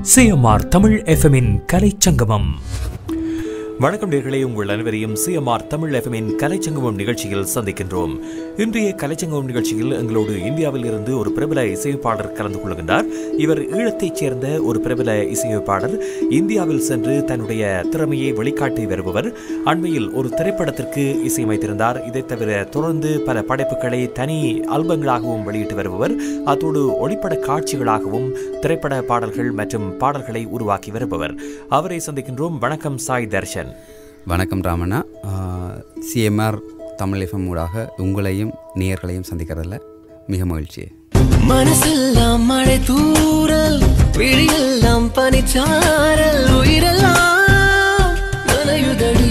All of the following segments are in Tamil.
சிஎம்ஆர் தமிழ் எஃப்எம்மின் கலைச்சங்கமம் வணக்கம் நேர்களே உங்கள் அனைவரையும் சிஎம்ஆர் தமிழ் எஃப்எம்மின் கலைச்சங்கமம் நிகழ்ச்சியில் சந்திக்கின்றோம் இன்றைய கலைச்சங்கமம் நிகழ்ச்சியில் எங்களோடு இந்தியாவில் இருந்து ஒரு பிரபல இசையமைப்பாளர் கலந்து கொள்கின்றார் இவர் ஈழத்தைச் சேர்ந்த ஒரு பிரபல இசையமைப்பாளர் இந்தியாவில் சென்று தன்னுடைய திறமையை வெளிக்காட்டி வருபவர் அண்மையில் ஒரு திரைப்படத்திற்கு இசையமைத்திருந்தார் இதைத் தவிர தொடர்ந்து பல படைப்புகளை தனி ஆல்பங்களாகவும் வெளியிட்டு வருபவர் அத்தோடு ஒளிப்பட காட்சிகளாகவும் திரைப்பட பாடல்கள் மற்றும் பாடல்களை உருவாக்கி வருபவர் அவரை சந்திக்கின்றோம் வணக்கம் சாய் தர்ஷன் வணக்கம் ராமண்ணா சிஎம்ஆர் தமிழ் எஃப்எம் ஊடாக உங்களையும் நேயர்களையும் சந்திக்கிறதுல மிக மகிழ்ச்சி மனசெல்லாம் மழை தூறல் விழியெல்லாம் பனிச்சாரல் உயிரெல்லாம் நனையுதடி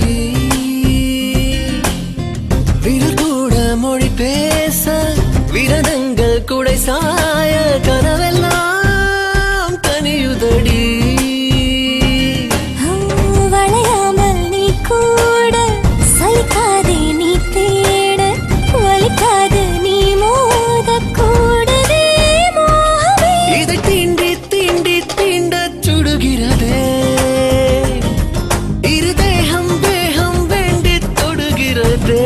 விரல் கூட மொழி பேச விரதங்கள் குடை சாய கனவெல்லாம் தனியுதடி வளையாமல் நீ கூட சலிக்காதே நீ தேட வலிக்காது நீ மோத கூடவே மோகமே இதை தீண்டி தீண்டி தீண்டச் சுடுகிறதே இரு தேகம் தேகம் வேண்டி தொடுகிறதே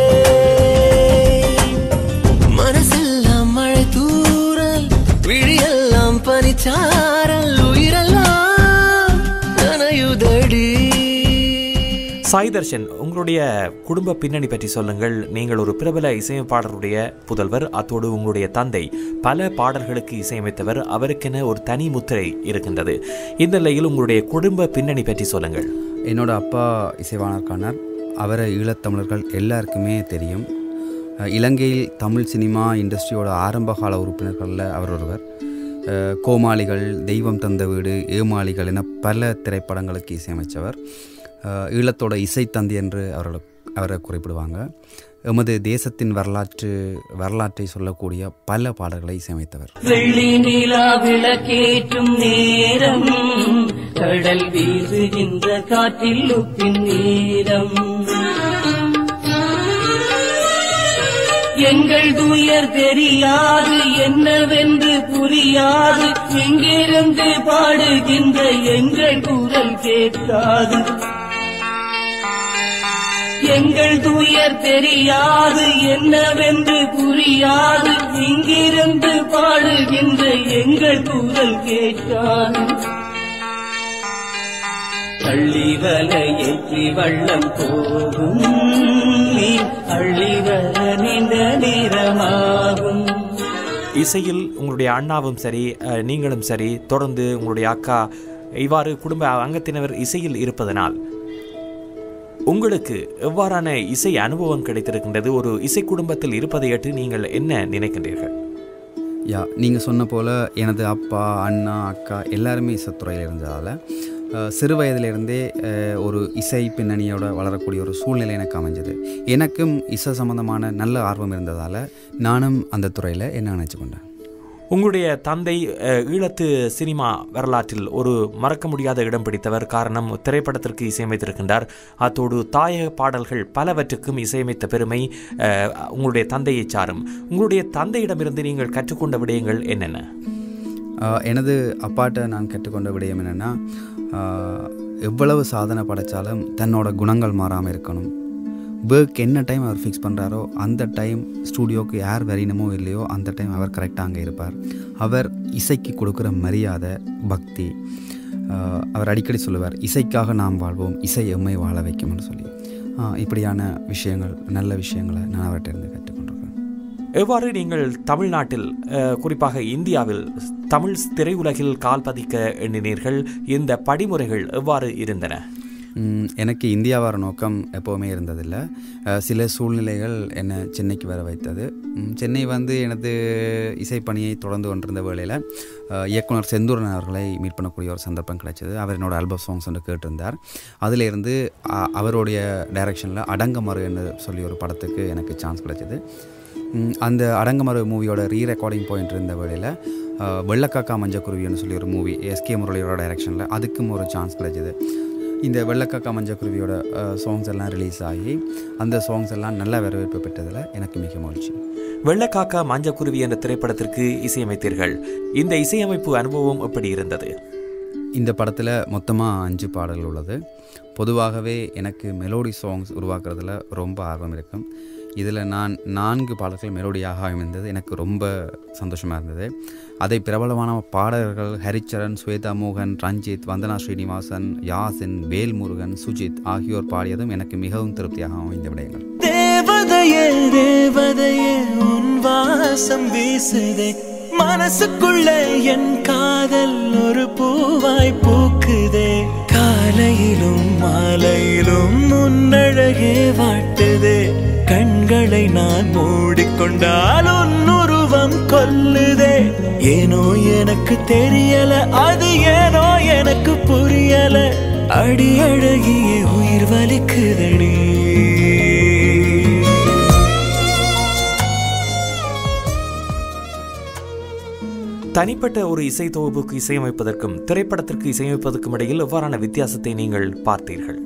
மனசெல்லாம் மழை தூறல் விழியெல்லாம் பனிச்சாரல் உயிரெல்லாம் நனையுதடி சாய் தர்ஷன் உங்களுடைய குடும்ப பின்னணி பற்றி சொல்லுங்கள் நீங்கள் ஒரு பிரபல இசையமைப்பாளருடைய புதல்வர் அத்தோடு உங்களுடைய தந்தை பல பாடல்களுக்கு இசையமைத்தவர் அவருக்கென ஒரு தனி முத்திரை இருக்கின்றது இந்த நிலையில் உங்களுடைய குடும்ப பின்னணி பற்றி சொல்லுங்கள் என்னோட அப்பா இசைவாணர் காணர் அவரை ஈழத்தமிழர்கள் எல்லாருக்குமே தெரியும் அஹ், இலங்கையில் தமிழ் சினிமா இண்டஸ்ட்ரியோட ஆரம்பகால உறுப்பினர்களில் அவர் ஒருவர் அஹ், கோமாளிகள் தெய்வம் தந்த வீடு ஏமாளிகள் என பல திரைப்படங்களுக்கு இசையமைச்சவர் அஹ், ஈழத்தோட இசைத்தந்தி என்று அவரோட அவரை குறிப்பிடுவாங்க எமது தேசத்தின் வரலாற்று வரலாற்றை சொல்லக்கூடிய பல பாடல்களை இசையமைத்தவர் வெள்ளி நிலா விளக்கேற்றும் நேரம் கடல் வீசுகின்ற காற்றில் உப்பின் நேரம் எங்கள் துயர் தெரியாது என்னவென்று புரியாது எங்கிருந்து பாடுகின்ற எங்கள் குரல் கேட்காது எங்கள் துயர் தெரியாது என்னவென்று புரியாது இங்கிருந்து பாடுகின்ற எங்கள் குரல் கேட்காது அள்ளி வல ஏற்றி வள்ளம் போகும் நீ அள்ளி வர நீண்ட நேரமாகும் இசையில் உங்களுடைய அண்ணாவும் சரி அஹ், நீங்களும் சரி தொடர்ந்து உங்களுடைய அக்கா இவ்வாறு குடும்ப அங்கத்தினர் இசையில் இருப்பதனால் உங்களுக்கு எவ்வாறான இசை அனுபவம் கிடைத்திருக்கின்றது ஒரு இசை குடும்பத்தில் இருப்பதையட்டு நீங்கள் என்ன நினைக்கின்றீர்கள் யா நீங்கள் சொன்ன போல் எனது அப்பா அண்ணா அக்கா எல்லாருமே இசைத்துறையில் இருந்ததால் அஹ், சிறு வயதிலிருந்தே அஹ், ஒரு இசை பின்னணியோட வளரக்கூடிய ஒரு சூழ்நிலை எனக்கு அமைஞ்சது எனக்கும் இசை சம்பந்தமான நல்ல ஆர்வம் இருந்ததால் நானும் அந்த துறையில் என்ன நினச்சி கொண்டேன் உங்களுடைய தந்தை அஹ், ஈழத்து சினிமா வரலாற்றில் ஒரு மறக்க முடியாத இடம் பிடித்தவர் காரணம் திரைப்படத்திற்கு இசையமைத்திருக்கின்றார் அத்தோடு தாயக பாடல்கள் பலவற்றுக்கும் இசையமைத்த பெருமை அஹ், உங்களுடைய தந்தையை சாரும் உங்களுடைய தந்தையிடமிருந்து நீங்கள் கற்றுக்கொண்ட விடயங்கள் என்னென்ன ஆஹ் எனது அப்பாட்ட நான் கற்றுக்கொண்ட விடயம் என்னென்னா எவ்வளவு சாதனை படைத்தாலும் தன்னோட குணங்கள் மாறாமல் இருக்கணும் ஒர்க் என்ன டைம் அவர் ஃபிக்ஸ் பண்ணுறாரோ அந்த டைம் ஸ்டூடியோக்கு யார் வரையணுமோ இல்லையோ அந்த டைம் அவர் கரெக்டாக அங்கே இருப்பார் அவர் இசைக்கு கொடுக்குற மரியாதை பக்தி ஆஹ் அவர் அடிக்கடி சொல்லுவார் இசைக்காக நாம் வாழ்வோம் இசை எம்மை வாழ வைக்கும்னு சொல்லி ஆஹ் இப்படியான விஷயங்கள் நல்ல விஷயங்களை நான் அவர்கிட்ட இருந்து கற்றுக்கொண்டிருக்கேன் எவ்வாறு நீங்கள் தமிழ்நாட்டில் அஹ், குறிப்பாக இந்தியாவில் தமிழ் திரையுலகில் கால் பதிக்க எண்ணினீர்கள் இந்த படிமுறைகள் எவ்வாறு இருந்தன ம், எனக்கு இந்தியா வர நோக்கம் எப்போவுமே இருந்ததில்லை அஹ், சில சூழ்நிலைகள் என்னை சென்னைக்கு வர வைத்தது ம், சென்னை வந்து எனது இசைப்பணியை தொடர்ந்து கொண்டிருந்த வேளையில் அஹ், இயக்குனர் செந்தூரன் அவர்களை மீட் பண்ணக்கூடிய ஒரு சந்தர்ப்பம் கிடைச்சது அவர் என்னோட ஆல்பம் சாங்ஸ் வந்து கேட்டிருந்தார் அதிலிருந்து அ- அவருடைய டைரக்ஷனில் அடங்கமறு என்று சொல்லி ஒரு படத்துக்கு எனக்கு சான்ஸ் கிடைச்சது ம், அந்த அடங்கமறு மூவியோட ரீ ரெக்கார்டிங் போயிட்டு இருந்த வேளையில் அஹ், வெள்ளக்காக்கா மஞ்சக்குருவின்னு சொல்லி ஒரு மூவி எஸ்கே முரளியோட டைரக்ஷனில் அதுக்கும் ஒரு சான்ஸ் கிடைச்சது இந்த வெள்ளக்காக்கா மஞ்சக்குருவியோட சாங்ஸ் எல்லாம் ரிலீஸ் ஆகி அந்த சாங்ஸ் எல்லாம் நல்ல வரவேற்பு பெற்றதில் எனக்கு மிக மகிழ்ச்சி வெள்ளக்காக்கா மஞ்சக்குருவி என்ற திரைப்படத்திற்கு இசையமைத்தீர்கள் இந்த இசையமைப்பு அனுபவம் எப்படி இருந்தது இந்த படத்தில் மொத்தமாக அஞ்சு பாடல்கள் உள்ளது பொதுவாகவே எனக்கு மெலோடி சாங்ஸ் உருவாக்குறதுல ரொம்ப ஆர்வம் இருக்கும் இதில் நான் நான்கு பாடல்கள் மெலோடியாக அமைந்தது எனக்கு ரொம்ப சந்தோஷமாக இருந்தது அதை பிரபலமான பாடகர்கள் ஹரிச்சரன் ஸ்வேதா மோகன் ரஞ்சித் வந்தனா ஸ்ரீனிவாசன் யாசின் வேல்முருகன் சுஜித் ஆகியோர் பாடியதும் எனக்கு மிகவும் திருப்தியாக அமைந்த விடயங்கள் தேவதையே தேவதையே உன் வாசம் வீசுதே மனசுக்குள்ள என் காதல் ஒரு பூவாய் பூக்குதே காலையிலும் மாலையிலும் முன்னழகே வாட்டுதே கண்களை நான் மூடிக்கொண்டால் உன் உருவம் கொல்லுதே ஏனோ எனக்கு தெரியல அது ஏனோ எனக்கு புரியல அடி அழகிய உயிர் வலிக்குதடி தனிப்பட்ட ஒரு இசை தொகுப்புக்கு இசையமைப்பதற்கும் திரைப்படத்திற்கு இசையமைப்பதற்கும் இடையில் எவ்வாறான வித்தியாசத்தை நீங்கள் பார்த்தீர்கள்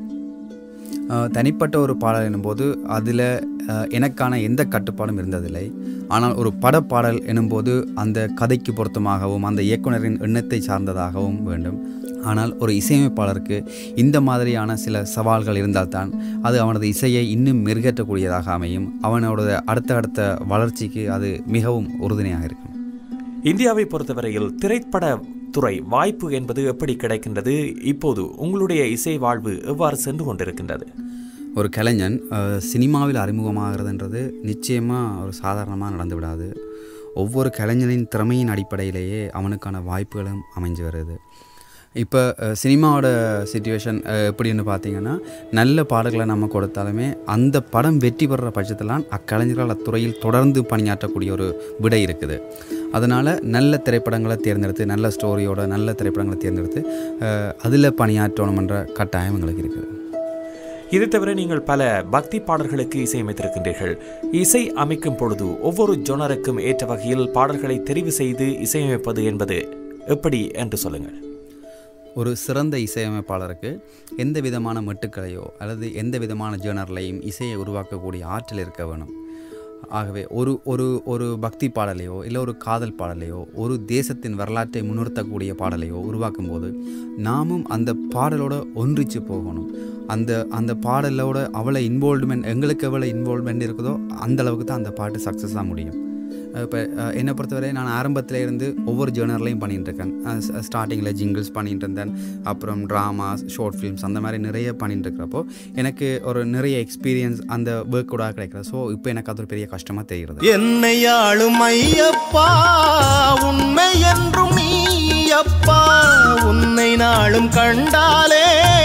அஹ், தனிப்பட்ட ஒரு பாடல் எனும்போது அதில் எனக்கான எந்த கட்டுப்பாடும் இருந்ததில்லை ஆனால் ஒரு படப்பாடல் எனும்போது அந்த கதைக்கு பொருத்தமாகவும் அந்த இயக்குனரின் எண்ணத்தை சார்ந்ததாகவும் வேண்டும் ஆனால் ஒரு இசையமைப்பாளருக்கு இந்த மாதிரியான சில சவால்கள் இருந்தால்தான் அது அவனது இசையை இன்னும் மெருகேற்றக்கூடியதாக அமையும் அவனோட அடுத்த அடுத்த வளர்ச்சிக்கு அது மிகவும் உறுதுணையாக இருக்கும் இந்தியாவை பொறுத்தவரையில் திரைப்பட துறை வாய்ப்பு என்பது எப்படி கிடைக்கின்றது இப்போது உங்களுடைய இசை வாழ்வு எவ்வாறு சென்று கொண்டிருக்கின்றது ஒரு கலைஞன் அஹ், சினிமாவில் அறிமுகமாகிறதுன்றது நிச்சயமாக ஒரு சாதாரணமாக நடந்து விடாது ஒவ்வொரு கலைஞனின் திறமையின் அடிப்படையிலேயே அவனுக்கான வாய்ப்புகளும் அமைஞ்சு வருது இப்போ அஹ், சினிமாவோட சுச்சுவேஷன் எப்படின்னு பார்த்தீங்கன்னா நல்ல பாடல்களை நம்ம கொடுத்தாலுமே அந்த படம் வெற்றி பெறுற பட்சத்திலாம் அக்கலைஞர்கள் அத்துறையில் தொடர்ந்து பணியாற்றக்கூடிய ஒரு விடை இருக்குது அதனால் நல்ல திரைப்படங்களை தேர்ந்தெடுத்து நல்ல ஸ்டோரியோட நல்ல திரைப்படங்களை தேர்ந்தெடுத்து அதில் பணியாற்றணுமென்ற கட்டாயம் எங்களுக்கு இருக்குது இது தவிர நீங்கள் பல பக்தி பாடல்களுக்கு இசையமைத்திருக்கின்றீர்கள் இசை அமைக்கும் பொழுது ஒவ்வொரு ஜொனருக்கும் ஏற்ற வகையில் பாடல்களை தெரிவு செய்து இசையமைப்பது என்பது எப்படி என்று சொல்லுங்கள் ஒரு சிறந்த இசையமைப்பாளருக்கு எந்த விதமான மெட்டுக்களையோ அல்லது எந்த விதமான ஜேர்னர்லையும் இசையை உருவாக்கக்கூடிய ஆற்றல் இருக்க வேணும் ஆகவே ஒரு ஒரு ஒரு பக்தி பாடலையோ இல்லை ஒரு காதல் பாடலையோ ஒரு தேசத்தின் வரலாற்றை முன்னிறுத்தக்கூடிய பாடலையோ உருவாக்கும் போது நாமும் அந்த பாடலோட ஒன்றிச்சு போகணும் அந்த அந்த பாடலோட அவ்வளோ இன்வால்வ்மெண்ட் எங்களுக்கு எவ்வளோ இன்வால்வ்மெண்ட் இருக்குதோ அந்த அளவுக்கு தான் அந்த பாட்டு சக்ஸஸாக முடியும் இப்போ என்னை பொறுத்தவரை நான் ஆரம்பத்தில் இருந்து ஒவ்வொரு ஜேர்னர்லையும் பண்ணிட்டு இருக்கேன் ஸ்டார்டிங்கில் ஜிங்கிள்ஸ் பண்ணிட்டு இருந்தேன் அப்புறம் ட்ராமாஸ் ஷார்ட் ஃபிலிம்ஸ் அந்த மாதிரி நிறைய பண்ணிட்டு இருக்கிறப்போ எனக்கு ஒரு நிறைய எக்ஸ்பீரியன்ஸ் அந்த ஒர்க் கூட கிடைக்கிறது ஸோ இப்போ எனக்கு அது ஒரு பெரிய கஷ்டமாக தெரிகிறது என்னை ஆளும் ஐயப்பா உண்மை என்றும் நீயப்பா உன்னை நாளும் கண்டாலே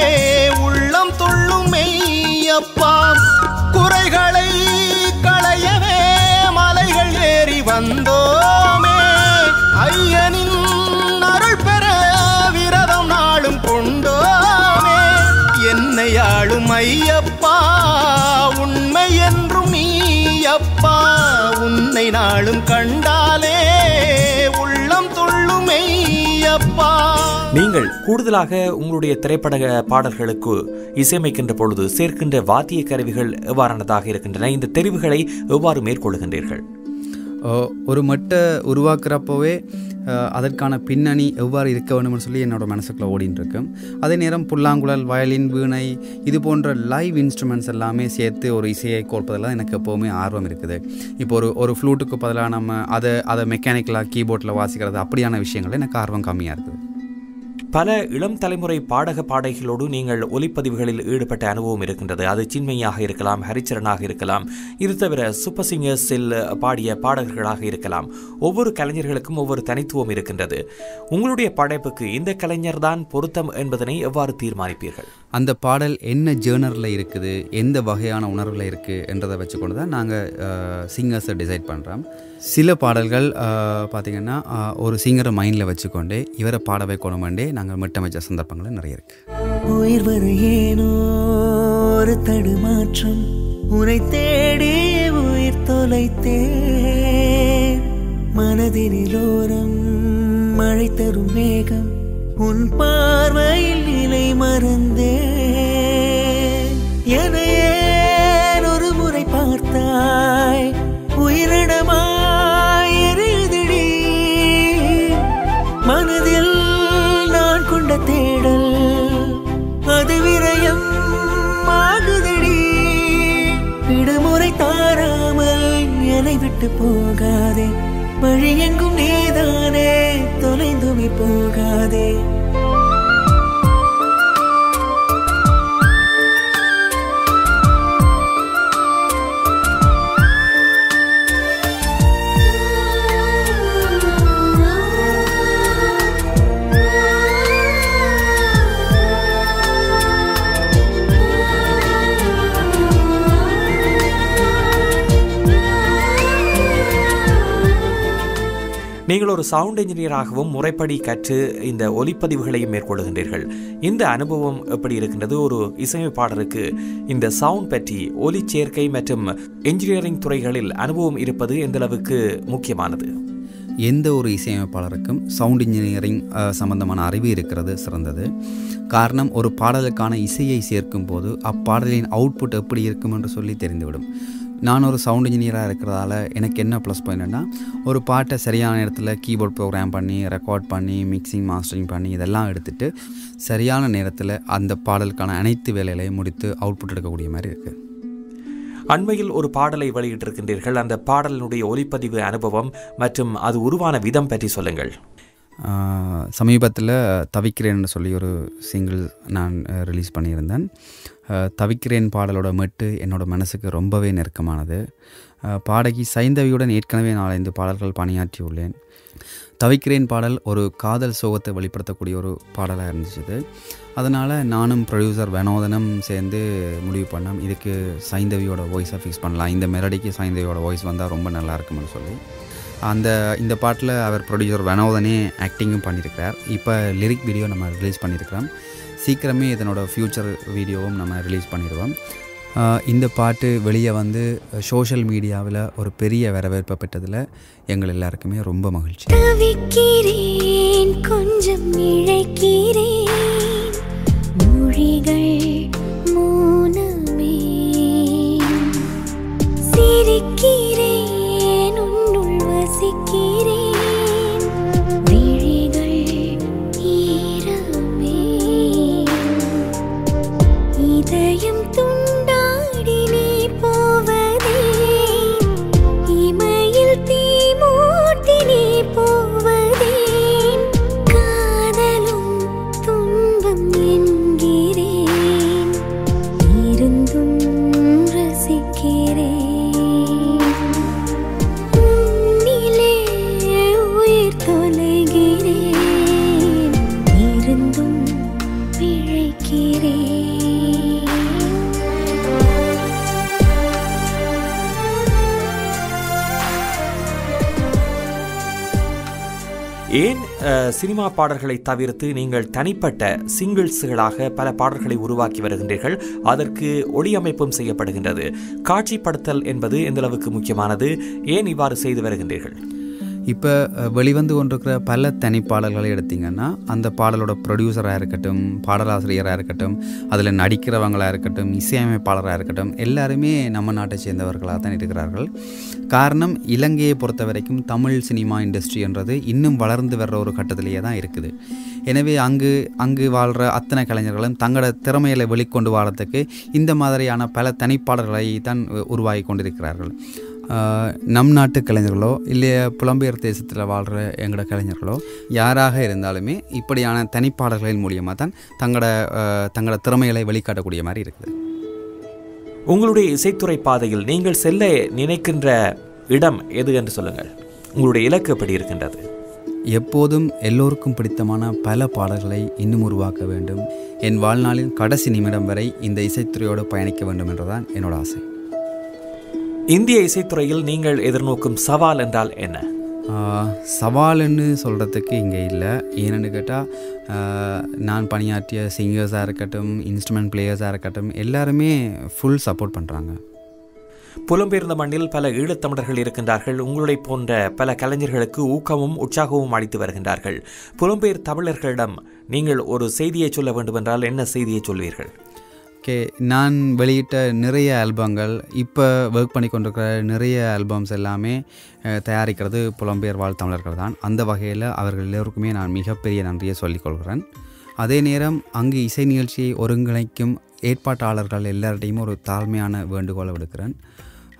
உள்ளம் துள்ளும் மெய்யப்பா குறைகளை களையவே மலைகள் ஏறி வந்தோமே ஐயனின் அருள் பெற விரதம் நாளும் கொண்டோமே என்னை ஆளும் ஐயப்பா உண்மை என்றும் நீயப்பா உன்னை நாளும் கண்டாலே உள்ளம் துள்ளும் மெய்யப்பா நீங்கள் கூடுதலாக உங்களுடைய திரைப்பட பாடல்களுக்கு இசையமைக்கின்ற பொழுது சேர்க்கின்ற வாத்திய கருவிகள் எவ்வாறானதாக இருக்கின்றன இந்த தெரிவுகளை எவ்வாறு மேற்கொள்கின்றீர்கள் அஹ் ஒரு மட்டை உருவாக்குறப்போவே அஹ் அதற்கான பின்னணி எவ்வாறு இருக்க வேணும்னு சொல்லி என்னோட மனசுக்குள்ள ஓடின்னு இருக்கும் அதே நேரம் புல்லாங்குழல் வயலின் வீணை இது போன்ற லைவ் இன்ஸ்ட்ருமெண்ட்ஸ் எல்லாமே சேர்த்து ஒரு இசையை கோர்ப்பதில் எனக்கு எப்போவுமே ஆர்வம் இருக்குது இப்போ ஒரு ஒரு ஃப்ளூட்டுக்கு பதிலாக நம்ம அதை அதை மெக்கானிக்கலாக கீபோர்டில் வாசிக்கிறது அப்படியான விஷயங்கள் எனக்கு ஆர்வம் கம்மியாக இருக்குது பல இளம் தலைமுறை பாடக பாடகிகளோடு நீங்கள் ஒலிப்பதிவுகளில் ஈடுபட்ட அனுபவம் இருக்கின்றது அது சின்மையாக இருக்கலாம் ஹரிச்சரனாக இருக்கலாம் இது தவிர சூப்பர் சிங்கர்ஸில் பாடிய பாடகர்களாக இருக்கலாம் ஒவ்வொரு கலைஞர்களுக்கும் ஒவ்வொரு தனித்துவம் இருக்கின்றது உங்களுடைய படைப்புக்கு இந்த கலைஞர் தான் பொருத்தம் என்பதனை எவ்வாறு தீர்மானிப்பீர்கள் அந்த பாடல் என்ன ஜேர்னரில் இருக்குது எந்த வகையான உணர்வில் இருக்குது என்றதை வச்சுக்கொண்டு தான் நாங்கள் சிங்கர்ஸை டிசைட் பண்ணுறோம் சில பாடல்கள் அஹ், பார்த்திங்கன்னா அஹ், ஒரு சிங்கரை மைண்டில் வச்சுக்கொண்டே இவரை பாட வைக்கணுமெண்டே நாங்கள் மிட்டமைச்ச சந்தர்ப்பங்கள் நிறைய இருக்குது உயிர் வர ஏனோ ஒரு தடுமாற்றம் உனை தேடி உயிர் தொலைத்தேன் மனதினிலோரம் மழை தரும் மேகம் உன் பார்வையில் நிலை மறந்தேன் என ஏன் ஒரு முறை பார்த்தாய் உயிரிடமாய் எரியுதடி மனதில் நான் வழி எங்கும் நீதானே தொலைந்துமி போகாதே நீங்கள் ஒரு சவுண்ட் இன்ஜினியராகவும் முறைப்படி கற்று இந்த ஒலிப்பதிவுகளையும் மேற்கொள்கின்றீர்கள் இந்த அனுபவம் எப்படி இருக்கின்றது ஒரு இசையமைப்பாளருக்கு இந்த சவுண்ட் பற்றி ஒலி சேர்க்கை மற்றும் இன்ஜினியரிங் துறைகளில் அனுபவம் இருப்பது எந்த அளவுக்கு முக்கியமானது எந்த ஒரு இசையமைப்பாளருக்கும் சவுண்ட் இன்ஜினியரிங் அஹ், சம்பந்தமான அறிவு இருக்கிறது சிறந்தது காரணம் ஒரு பாடலுக்கான இசையை சேர்க்கும் போது அப்பாடலின் அவுட்புட் எப்படி இருக்கும் என்று சொல்லி தெரிந்துவிடும் நான் ஒரு சவுண்ட் இன்ஜினியராக இருக்கிறதால எனக்கு என்ன ப்ளஸ் பாயிண்ட்னா ஒரு பாட்டை சரியான நேரத்தில் கீபோர்ட் ப்ரோக்ராம் பண்ணி ரெக்கார்ட் பண்ணி மிக்சிங் மாஸ்டரிங் பண்ணி இதெல்லாம் எடுத்துட்டு சரியான நேரத்தில் அந்த பாடலுக்கான அனைத்து வேலைகளையும் முடித்து அவுட்புட் எடுக்கக்கூடிய மாதிரி இருக்குது அண்மையில் ஒரு பாடலை வெளியிட்டிருக்கின்றீர்கள் அந்த பாடலினுடைய ஒலிப்பதிவு அனுபவம் மற்றும் அது உருவான விதம் பற்றி சொல்லுங்கள் சமீபத்தில் தவிக்கிறேன்னு சொல்லி ஒரு சிங்கிள் நான் ரிலீஸ் பண்ணியிருந்தேன் அஹ், தவிக்கிறேன் பாடலோட மெட்டு என்னோட மனசுக்கு ரொம்பவே நெருக்கமானது அஹ், பாடகி சைந்தவியுடன் ஏற்கனவே நாலஞ்சு பாடல்கள் பணியாற்றியுள்ளேன் தவிக்கிறேன் பாடல் ஒரு காதல் சோகத்தை வெளிப்படுத்தக்கூடிய ஒரு பாடலாக இருந்துச்சு அதனால் நானும் ப்ரொடியூசர் வினோதனும் சேர்ந்து முடிவு பண்ணோம் இதுக்கு சைந்தவியோட வாய்ஸை ஃபிக்ஸ் பண்ணலாம் இந்த மெலடிக்கு சைந்தவியோட வாய்ஸ் வந்தால் ரொம்ப நல்லா இருக்கும்னு சொல்லி அந்த இந்த பாட்டில் அவர் ப்ரொடியூசர் வினோதனே ஆக்டிங்கும் பண்ணியிருக்கிறார் இப்போ லிரிக் வீடியோ நம்ம ரிலீஸ் பண்ணியிருக்கிறோம் சீக்கிரமே இதனோட ஃப்யூச்சர் வீடியோவும் நம்ம ரிலீஸ் பண்ணிடுவோம் ஆஹ் இந்த பாட்டு வெளியே வந்து சோஷியல் மீடியாவில் ஒரு பெரிய வரவேற்பை பெற்றதில் எங்கள் எல்லாருக்குமே ரொம்ப மகிழ்ச்சி தவிக்கிறேன் கொஞ்சம் இழைக்கிறேன் மொழிகள் மௌனமே சிரிக்கிறேன் உன்னுள் வசிக்கிறேன் விழிகள் ஈரமே இதயம் துண்டாடி நீ போவதே இமையில் தீ மூட்டி நீ போவதே காதலும் துன்பம் என்கிறேன் இருந்தும் ரசிக்கிறேன் உன்னிலே உயிர் தொலைகிறேன் இருந்தும் பிழைக்கிறேன் ஏன் அஹ், சினிமா பாடல்களை தவிர்த்து நீங்கள் தனிப்பட்ட சிங்கிள்ஸ்களாக பல பாடல்களை உருவாக்கி வருகின்றீர்கள் அதற்கு ஒளியமைப்பும் செய்யப்படுகின்றது காட்சிப்படுத்தல் என்பது எந்த அளவுக்கு முக்கியமானது ஏன் இவ்வாறு செய்து வருகின்றீர்கள் இப்போ அஹ், வெளிவந்து கொண்டிருக்கிற பல தனிப்பாடல்களை எடுத்தீங்கன்னா அந்த பாடலோட ப்ரொடியூசராக இருக்கட்டும் பாடலாசிரியராக இருக்கட்டும் அதில் நடிக்கிறவங்களாக இருக்கட்டும் இசையமைப்பாளராக இருக்கட்டும் எல்லாருமே நம்ம நாட்டை சேர்ந்தவர்களாக தான் இருக்கிறார்கள் காரணம் இலங்கையை பொறுத்த வரைக்கும் தமிழ் சினிமா இண்டஸ்ட்ரின்றது இன்னும் வளர்ந்து வர்ற ஒரு கட்டத்திலேயே தான் இருக்குது எனவே அங்கு அங்கு வாழ்கிற அத்தனை கலைஞர்களும் தங்களோட திறமைகளை வெளிக்கொண்டு வாழறதுக்கு இந்த மாதிரியான பல தனிப்பாடல்களை தான் உ- உருவாகி கொண்டிருக்கிறார்கள் ஆஹ் நம் நாட்டு கலைஞர்களோ இல்லையா புலம்பெயர் தேசத்தில் வாழ்கிற எங்களோட கலைஞர்களோ யாராக இருந்தாலுமே இப்படியான தனிப்பாடல்களின் மூலியமாக தான் தங்களோட ஆஹ் தங்களோட திறமைகளை வெளிக்காட்டக்கூடிய மாதிரி இருக்குது உங்களுடைய இசைத்துறை பாதையில் நீங்கள் செல்ல நினைக்கின்ற இடம் எது என்று சொல்லுங்கள் உங்களுடைய இலக்கு எப்படி இருக்கின்றது எப்போதும் எல்லோருக்கும் பிடித்தமான பல பாடல்களை இன்னும் உருவாக்க வேண்டும் என் வாழ்நாளின் கடைசி நிமிடம் வரை இந்த இசைத்துறையோடு பயணிக்க வேண்டும் என்றுதான் என்னோட ஆசை இந்திய இசைத்துறையில் நீங்கள் எதிர்நோக்கும் சவால் என்றால் என்ன ஆஹ் சவாலுன்னு சொல்கிறதுக்கு இங்கே இல்லை ஏன்னு கேட்டால் நான் பணியாற்றிய சிங்கர்ஸாக இருக்கட்டும் இன்ஸ்ட்ருமெண்ட் பிளேயர்ஸாக இருக்கட்டும் எல்லாருமே ஃபுல் சப்போர்ட் பண்ணுறாங்க புலம்பெயர்ந்த மண்ணில் பல ஈழத்தமிழர்கள் இருக்கின்றார்கள் உங்களை போன்ற பல கலைஞர்களுக்கு ஊக்கமும் உற்சாகமும் அளித்து வருகின்றார்கள் புலம்பெயர் தமிழர்களிடம் நீங்கள் ஒரு செய்தியை சொல்ல வேண்டுமென்றால் என்ன செய்தியை சொல்வீர்கள் ஓகே நான் வெளியிட்ட நிறைய ஆல்பங்கள் இப்போ ஒர்க் பண்ணி கொண்டிருக்கிற நிறைய ஆல்பம்ஸ் எல்லாமே அஹ், தயாரிக்கிறது புலம்பெயர் வாழ் தமிழர்கள் தான் அந்த வகையில் அவர்கள் எல்லோருக்குமே நான் மிகப்பெரிய நன்றியை சொல்லிக்கொள்கிறேன் அதே நேரம் அங்கு இசை நிகழ்ச்சியை ஒருங்கிணைக்கும் ஏற்பாட்டாளர்கள் எல்லார்டையும் ஒரு தாழ்மையான வேண்டுகோளை விடுக்கிறேன்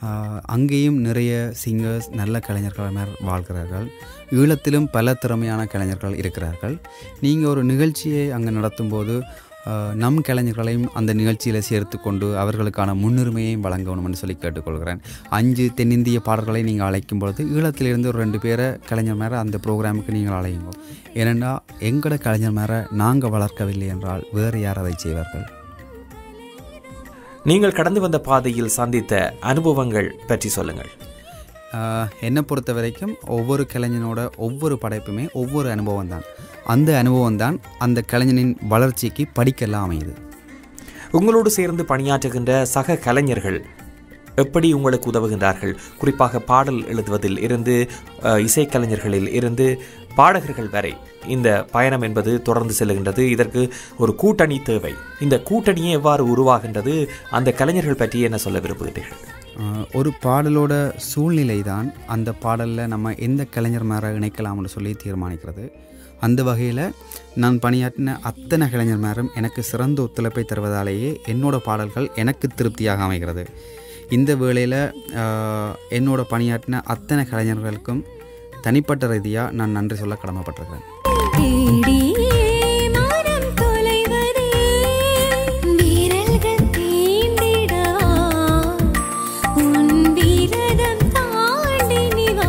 ஆஹ், அங்கேயும் நிறைய சிங்கர்ஸ் நல்ல கலைஞர்கள் வாழ்கிறார்கள் ஈழத்திலும் பல திறமையான கலைஞர்கள் இருக்கிறார்கள் நீங்கள் ஒரு நிகழ்ச்சியை அங்கே நடத்தும்போது ஆஹ், நம் கலைஞர்களையும் அந்த நிகழ்ச்சியில் சேர்த்து கொண்டு அவர்களுக்கான முன்னுரிமையையும் வழங்கணும்னு சொல்லி கேட்டுக்கொள்கிறேன் அஞ்சு தென்னிந்திய பாடல்களை நீங்கள் அழைக்கும் பொழுது ஈழத்திலிருந்து ஒரு ரெண்டு பேரை கலைஞர் மேலே அந்த ப்ரோக்ராமுக்கு நீங்கள் அழையுங்க ஏனென்றா எங்களோட கலைஞர் மேலே நாங்கள் வளர்க்கவில்லை என்றால் வேறு யார் அதை செய்வார்கள் நீங்கள் கடந்து வந்த பாதையில் சந்தித்த அனுபவங்கள் பற்றி சொல்லுங்கள் ஆஹ், என்னை பொறுத்த வரைக்கும் ஒவ்வொரு கலைஞனோட ஒவ்வொரு படைப்புமே ஒவ்வொரு அனுபவம் தான் அந்த அனுபவம் தான் அந்த கலைஞனின் வளர்ச்சிக்கு படிக்கெல்லாம் அமையுது உங்களோடு சேர்ந்து பணியாற்றுகின்ற சக கலைஞர்கள் எப்படி உங்களுக்கு உதவுகின்றார்கள் குறிப்பாக பாடல் எழுதுவதில் இருந்து அஹ், இசைக்கலைஞர்களில் இருந்து பாடகர்கள் வரை இந்த பயணம் என்பது தொடர்ந்து செல்கின்றது இதற்கு ஒரு கூட்டணி தேவை இந்த கூட்டணியை எவ்வாறு உருவாகின்றது அந்த கலைஞர்கள் பற்றி என்ன சொல்ல விரும்புகிறீர்கள் ஆஹ், ஒரு பாடலோட சூழ்நிலை தான் அந்த பாடலில் நம்ம எந்த கலைஞர் மேலே இணைக்கலாம்னு சொல்லி தீர்மானிக்கிறது அந்த வகையில் நான் பணியாற்றின அத்தனை கலைஞர் மேலும் எனக்கு சிறந்த ஒத்துழைப்பை தருவதாலேயே என்னோட பாடல்கள் எனக்கு திருப்தியாக அமைகிறது இந்த வேளையில் என்னோட பணியாற்றின அத்தனை கலைஞர்களுக்கும் தனிப்பட்ட ரீதியாக நான் நன்றி சொல்ல கடமைப்பட்டிருக்கிறேன் தேடியே மனம் தொலைவதே விரல்கள் தீண்டிடவா உன் விரதம் தாண்டி நீ வா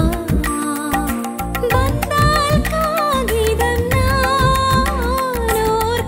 வந்தால் காகிதம் நான் ஓர்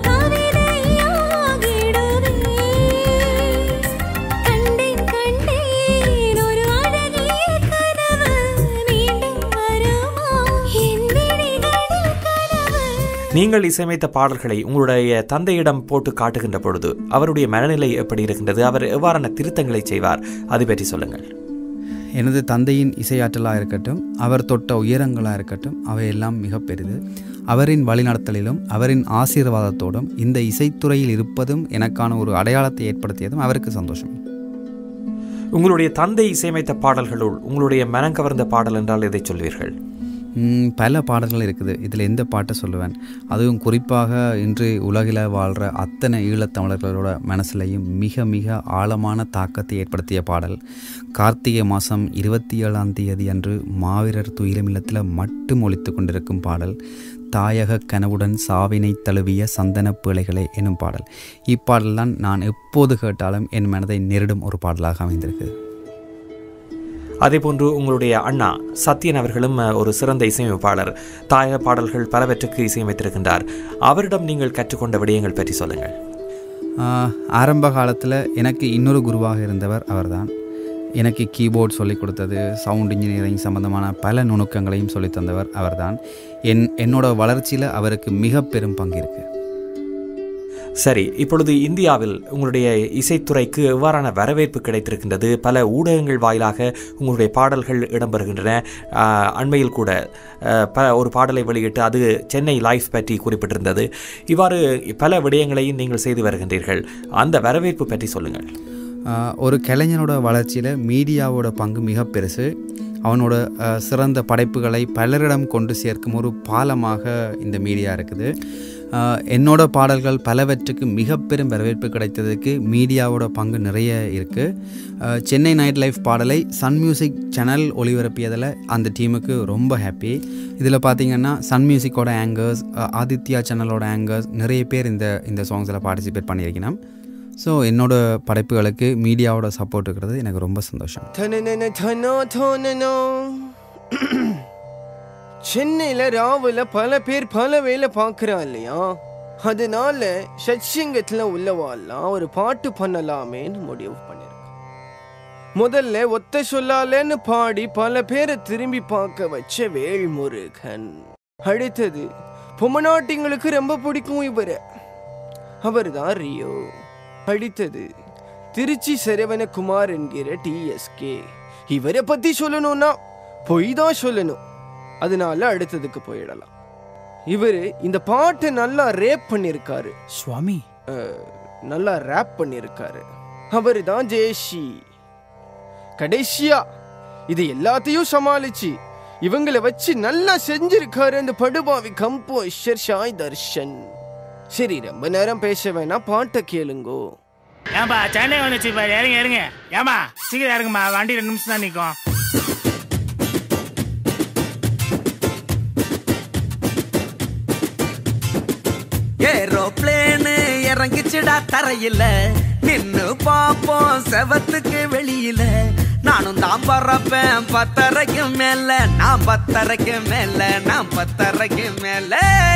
கவிதையாகிடுவேன் கண்டேன் கண்டேன் ஒரு அழகிய கனவு மீண்டும் வருமா என் விழிகளில் கனவு நீங்கள் இசையமைத்த பாடல்களை உங்களுடைய தந்தையிடம் போட்டு காட்டுகின்ற பொழுது அவருடைய மனநிலை எப்படி இருக்கின்றது அவர் எவ்வாறான திருத்தங்களை செய்வார் அது பற்றி சொல்லுங்கள் எனது தந்தையின் இசையாற்றலாக இருக்கட்டும் அவர் தொட்ட உயரங்களாக இருக்கட்டும் அவையெல்லாம் மிக பெரிது அவரின் வழிநடத்தலிலும் அவரின் ஆசீர்வாதத்தோடும் இந்த இசைத்துறையில் இருப்பதும் எனக்கான ஒரு அடையாளத்தை ஏற்படுத்தியதும் அவருக்கு சந்தோஷம் உங்களுடைய தந்தை இசையமைத்த பாடல்களுள் உங்களுடைய மனம் கவர்ந்த பாடல் என்றால் எதை சொல்வீர்கள் ம், பல பாடல்கள் இருக்குது இதில் எந்த பாட்டை சொல்லுவேன் அதுவும் குறிப்பாக இன்று உலகில் வாழ்கிற அத்தனை ஈழத்தமிழர்களோட மனசுலையும் மிக மிக ஆழமான தாக்கத்தை ஏற்படுத்திய பாடல் கார்த்திகை மாதம் இருபத்தி ஏழாம் தேதி அன்று மாவீரர் துயிலமில்லத்தில் மட்டும் ஒலித்து கொண்டிருக்கும் பாடல் தாயக கனவுடன் சாவினை தழுவிய சந்தன பிழைகளே எனும் பாடல் இப்பாடல் தான் நான் எப்போது கேட்டாலும் என் மனதை நெருடும் ஒரு பாடலாக அமைந்திருக்கு அதேபோன்று உங்களுடைய அண்ணா சத்யன் அவர்களும் அஹ், ஒரு சிறந்த இசையமைப்பாளர் தாயக பாடல்கள் பலவற்றுக்கு இசையமைத்திருக்கின்றார் அவரிடம் நீங்கள் கற்றுக்கொண்ட விடயங்கள் பற்றி சொல்லுங்கள் ஆஹ், ஆரம்ப காலத்தில் எனக்கு இன்னொரு குருவாக இருந்தவர் அவர்தான் எனக்கு கீபோர்ட் சொல்லிக் கொடுத்தது சவுண்ட் இன்ஜினியரிங் சம்பந்தமான பல நுணுக்கங்களையும் சொல்லித் தந்தவர் அவர்தான் என் என்னோட வளர்ச்சியில் அவருக்கு மிக பெரும் பங்கு இருக்குது சரி இப்பொழுது இந்தியாவில் உங்களுடைய இசைத்துறைக்கு எவ்வாறான வரவேற்பு கிடைத்திருக்கின்றது பல ஊடகங்கள் வாயிலாக உங்களுடைய பாடல்கள் இடம்பெறுகின்றன ஆஹ், அண்மையில் கூட ஆஹ், ப ஒரு பாடலை வெளியிட்டு அது சென்னை லைஃப் பற்றி குறிப்பிட்டிருந்தது இவ்வாறு பல விடயங்களையும் நீங்கள் செய்து வருகின்றீர்கள் அந்த வரவேற்பு பற்றி சொல்லுங்கள் ஆஹ், ஒரு கலைஞனோட வளர்ச்சியில் மீடியாவோட பங்கு மிக பெருசு அவனோட ஆஹ், சிறந்த படைப்புகளை பலரிடம் கொண்டு சேர்க்கும் ஒரு பாலமாக இந்த மீடியா இருக்குது ஆஹ், என்னோட பாடல்கள் பலவற்றுக்கு மிக பெரும் வரவேற்பு கிடைத்ததுக்கு மீடியாவோட பங்கு நிறைய இருக்குது சென்னை நைட் லைஃப் பாடலை சன் மியூசிக் சேனல் ஒளிபரப்பியதில் அந்த டீமுக்கு ரொம்ப ஹாப்பி இதில் பார்த்தீங்கன்னா சன் மியூசிக்கோட ஆங்கர்ஸ் ஆதித்யா சேனலோட ஆங்கர்ஸ் நிறைய பேர் இந்த இந்த சாங்ஸில் பார்ட்டிசிபேட் பண்ணியிருக்கணும் ஸோ என்னோட படைப்புகளுக்கு மீடியாவோட சப்போர்ட் இருக்கிறது எனக்கு ரொம்ப சந்தோஷம் தனனன தனோ தோனனோ சென்னையில ராவுல பல பேர் பல வேலை பார்க்கறா இல்லையா அதனால சத்சங்கத்துல உள்ளவாலாம் ஒரு பாட்டு பண்ணலாமேன்னு முடிவு பண்ணிருக்கோம் முதல்ல ஒத்த சொல்லாலேன்னு பாடி பல பேரை திரும்பி பார்க்க வச்ச வேல்முருகன் அடுத்தது பொம்மநாட்டிங்களுக்கு ரொம்ப பிடிக்கும் இவரை அவர்தான் ரியோ அடுத்தது திருச்சி சரவணகுமார் என்கிற டிஎஸ்கே இவரை பத்தி சொல்லணும்னா பொய் தான் சொல்லணும் அதனால அடுத்ததுக்கு போயிடலாம் இவரு இந்த பாட்டை நல்லா ரேப் பண்ணிருக்காரு சுவாமி நல்லா ரேப் பண்ணிருக்காரு அவரு தான் ஜெயஷி கடைசியா இது எல்லாத்தையும் சமாளிச்சு இவங்களை வச்சு நல்லா செஞ்சிருக்காரு அந்த படுபாவி கம்போஷர் ஷாய் தர்ஷன் சரி ரொம்ப நேரம் பேச வேணாம் பாட்டை கேளுங்கோ ஏன்பா சென்னை வந்துச்சு பாரு இறங்க இறங்க ஏமா சீக்கிரம் இறங்குமா வண்டி ரெண்டு நிமிஷம் தான் நிற்கும் ஏரோப்ளேனு இறங்கிச்சுடா தரையில நின்னு பாப்போம் செவத்துக்கு வெளியில நானும் தான் பறப்பேன் பத்தரைக்கு மேல நான் பத்தரைக்கு மேல நான் பத்தரைக்கு மேல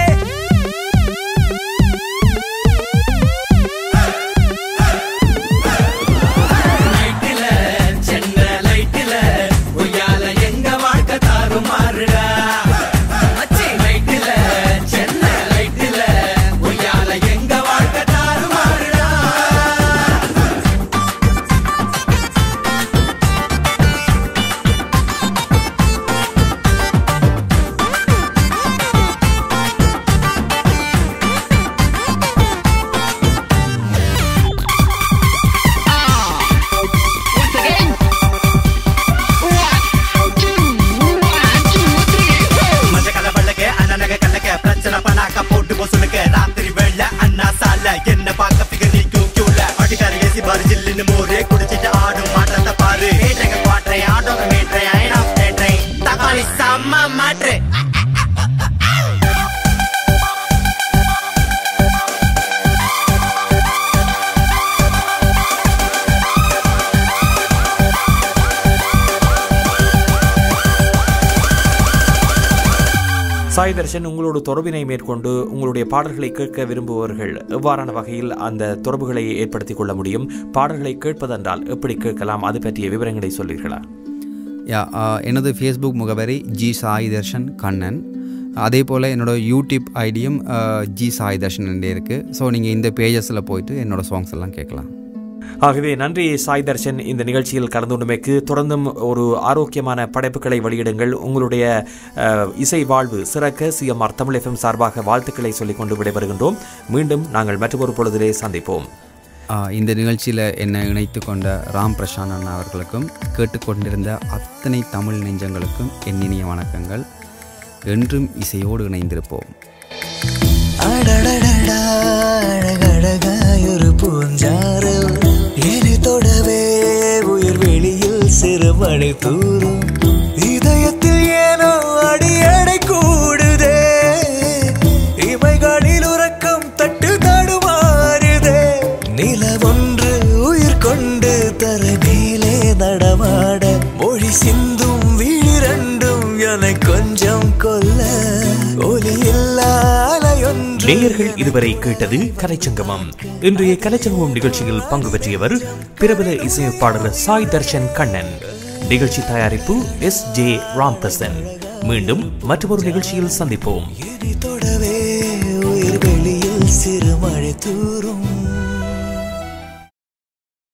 நைட்டில சென்னை லைட்டில உய்யால எங்க வாழ்க்கை தாறுமாறுடா மச்சி நைட்டில சென்னை லைட்டில உய்யால எங்க வாழ்க்கை தாறுமாறுடா மஞ்ச கலவள்ளக்கு அண்ணனக கண்ணக்க பிரச்சனை பண்ணாக்க போட்டு பொசுனுக்கு ராத்திரி வேளை அண்ணா சால என்ன பார்க்க பிகர் நீக்கும் கியூல அடிக்கார ஏசி பாரு ஜில்லுன்னு மோரே குடிச்சிட்டு ஆடும் மாட்டத்தை பாரு ஏற்றங்க குவாட்ரை ஆட்டோங்க மீட்ரை ஐனா தேட்ரை தக்காளி செம்ம மாற்று சாய் தர்ஷன் உங்களோட தொடர்பினை மேற்கொண்டு உங்களுடைய பாடல்களை கேட்க விரும்புபவர்கள் எவ்வாறான வகையில் அந்த தொடர்புகளை ஏற்படுத்திக் கொள்ள முடியும் பாடல்களை கேட்பதென்றால் எப்படி கேட்கலாம் அது பற்றிய விவரங்களை சொல்வீர்களா யா ஆ, எனது ஃபேஸ்புக் முகவரி ஜி சாய் தர்ஷன் கண்ணன் அதே போல் என்னோடய யூடியூப் ஐடியும் ஆ, ஜி சாய் தர்ஷன் என்றே இருக்குது ஸோ நீங்கள் இந்த பேஜஸில் போயிட்டு என்னோடய சாங்ஸ் எல்லாம் கேட்கலாம் ஆகவே நன்றி சாய் தர்ஷன் இந்த நிகழ்ச்சியில் கலந்து கொண்டமைக்கு தொடர்ந்தும் ஒரு ஆரோக்கியமான படைப்புகளை வெளியிடுங்கள் உங்களுடைய அஹ், இசை வாழ்வு சிறக்க சிஎம்ஆர் தமிழ் எஃப்எம் சார்பாக வாழ்த்துக்களை சொல்லிக் கொண்டு விடைபெறுகின்றோம் மீண்டும் நாங்கள் மற்றொரு பொழுதிலே சந்திப்போம் ஆ, இந்த நிகழ்ச்சியில் என்னை இணைத்து கொண்ட ராம் பிரசாந்த் அண்ணா அவர்களுக்கும் கேட்டுக்கொண்டிருந்த அத்தனை தமிழ் நெஞ்சங்களுக்கும் என் இனிய வணக்கங்கள் என்றும் இசையோடு இணைந்திருப்போம் அடடடடா, அழகழகாயொரு பூஞ்சாறு என்னை தொடவே உயிர் வெளியில் சிறுமணி தூரும் இதயத்தில் ஏனோ அடியடை கூடுதே இமைகளில் உறக்கம் தட்டு தடுமாறுதே நிலவொன்று உயிர் கொண்டு தர மேலே நடமாட மொழி சிந்தும் வீரண்டும் என கொஞ்சம் கொல்ல ஒலியில்லா அலையொன்று நேயர்கள் இதுவரை கேட்டது கலைச்சங்கமம் இன்றைய கலைச்சங்கமம் நிகழ்ச்சியில் பங்கு பெற்றியவர் பிரபல இசையமைப்பாளர் சாய் தர்ஷன் கண்ணன் நிகழ்ச்சி தயாரிப்பு எஸ் ஜே ராம்பிரசன் மீண்டும் மற்றொரு நிகழ்ச்சியில் சந்திப்போம் இனி தொடவே